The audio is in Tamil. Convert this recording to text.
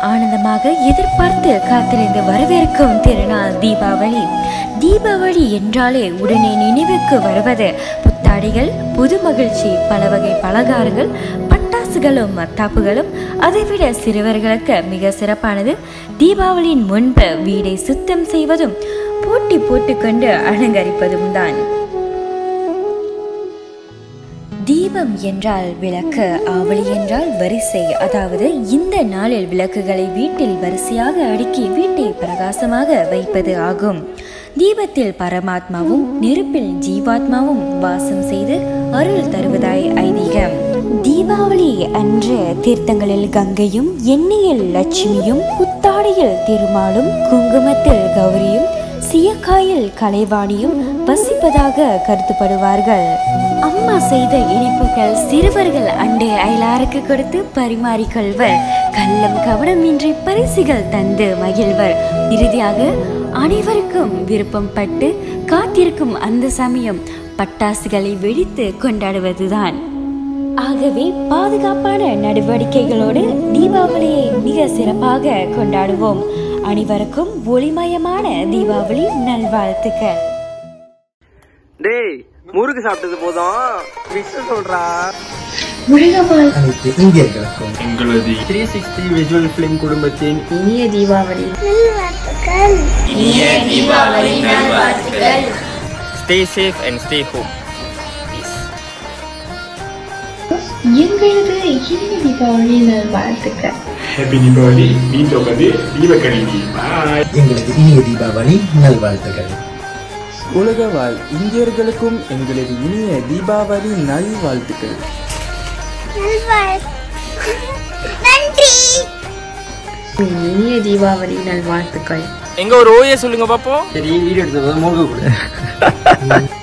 ஆனந்தமாக எதிர்பார்த்து காத்திருந்து வரவேற்கும் திருநாள் தீபாவளி தீபாவளி என்றாலே உடனே நினைவுக்கு வருவது புத்தாடைகள் புது மகிழ்ச்சி பல வகை பலகாரங்கள் பட்டாசுகளும் மத்தாப்புகளும் அதைவிட சிறுவர்களுக்கு மிக சிறப்பானது தீபாவளியின் முன்பு வீடை சுத்தம் செய்வதும் போட்டி போட்டுக்கொண்டு அலங்கரிப்பதும் தான் தீபம் என்றால் விளக்கு ஆவலி என்றால் வரிசை அதாவது இந்த நாளில் விளக்குகளை வீட்டில் வரிசையாக அடுக்கி வீட்டை பிரகாசமாக வைப்பது ஆகும் தீபத்தில் பரமாத்மாவும் நெருப்பில் ஜீவாத்மாவும் வாசம் செய்து அருள் தருவதாய் ஐதீகம் தீபாவளி அன்று தீர்த்தங்களில் கங்கையும் எண்ணெயில் லட்சுமியும் புத்தாடையில் திருமாலும் குங்குமத்தில் கௌரியும் சியக்காயில் கலைவாணியும் வசிப்பதாக கருதப்படுவார்கள் அம்மா செய்த இனிப்புகள் சிறுவர்கள் அண்டை அயலாருக்கு கொடுத்து பரிமாறிக்கொள்வர் கள்ளம் கவனமின்றி பரிசுகள் தந்து மகிழ்வர் இறுதியாக அனைவருக்கும் விருப்பம் பட்டு காத்திருக்கும் அந்த சமயம் பட்டாசுகளை வெடித்து கொண்டாடுவதுதான் ஆகவே பாதுகாப்பான நடவடிக்கைகளோடு தீபாவளியை மிக சிறப்பாக கொண்டாடுவோம் அனைவருக்கும் ஒளிமயமான தீபாவளி நல்வாழ்த்துக்கள் டேய் முறுக்கு சாப்பிட்டது போதும் விஷ சொல்றா அனைத்து இந்தியர்களுக்கும் எங்களது த்ரீ சிக்ஸ்டி விஜுவல் பிலிம் குடும்பத்தின் இனிய Deepavali stay safe and stay home எங்களது இனிய தீபாவளி நல்வாழ்த்துக்கள் ஹாப்பி தீபாவளி நீண்டோகது தீபக்கணினி பாய் எங்களது இனிய தீபாவளி நல்வாழ்த்துக்கள் உலக வாழ் இந்தியர்களுக்கும் எங்களது இனிய தீபாவளி நல்வாழ்த்துக்கள் இனிய தீபாவளி நல்வாழ்த்துக்கள் எங்க ஒரு ஓஏ சொல்லுங்க பாப்போம் சரி வீடியோ எடுத்து மூக்க கொடு